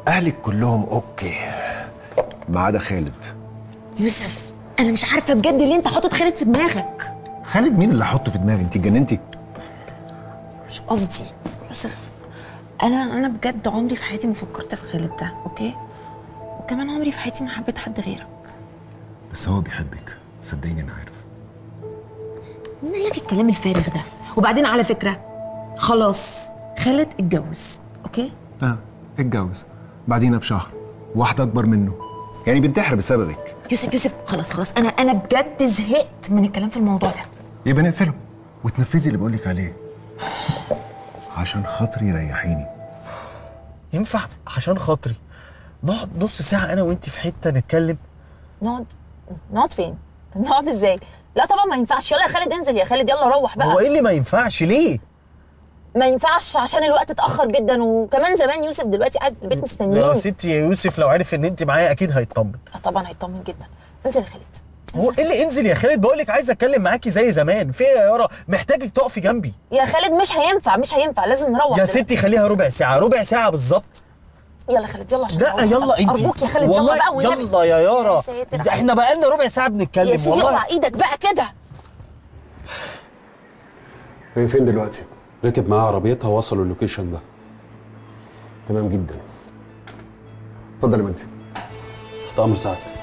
اهلك كلهم اوكي ما عدا خالد يوسف انا مش عارفه بجد ليه انت حاطط خالد في دماغك خالد مين اللي احطه في دماغي انت اتجننتي مش قصدي يوسف انا انا بجد عمري في حياتي ما فكرت في خالد ده اوكي وكمان عمري في حياتي ما حبيت حد غيرك بس هو بيحبك صدقيني انا عارف مين قال لك الكلام الفارغ ده وبعدين على فكره خلاص خالد اتجوز اوكي اه اتجوز بعدينا بشهر واحده اكبر منه يعني بنتحر بسببك يوسف يوسف خلاص خلاص انا انا بجد زهقت من الكلام في الموضوع ده يبقى نقفله وتنفذي اللي بقولك عليه عشان خاطري ريحيني ينفع عشان خاطري نقعد نص ساعة أنا وأنت في حتة نتكلم نقعد نقعد فين نقعد ازاي لا طبعا ما ينفعش يلا يا خالد انزل يا خالد يلا روح بقى هو إيه اللي ما ينفعش ليه؟ ما ينفعش عشان الوقت اتاخر جدا وكمان زمان يوسف دلوقتي قاعد في البيت يا مستنيني ستي يا يوسف لو عرف إن أنت معايا أكيد هيطمن لا طبعا هيطمن جدا انزل يا خالد هو إيه اللي انزل يا خالد بقول لك عايز أتكلم معاكي زي زمان في إيه يا يارا محتاجك تقفي جنبي يا خالد مش هينفع مش هينفع لازم نروح يا دلوقتي. ستي خليها ربع ساعة ربع ساعة بالظبط يلا يا خالد يلا عشان لا نروح. يلا انت ارجوك يا خالد والله يلا بقى والنبي يلا يا يارا يا ساتر ده احنا بقالنا ربع ساعة بنتكلم يا سيدي والله اقطع ايدك بقى كده هي فين دلوقتي ركب معاه عربيتها ووصلوا اللوكيشن ده تمام جدا اتفضل يا بنتي تحت امر ساعتك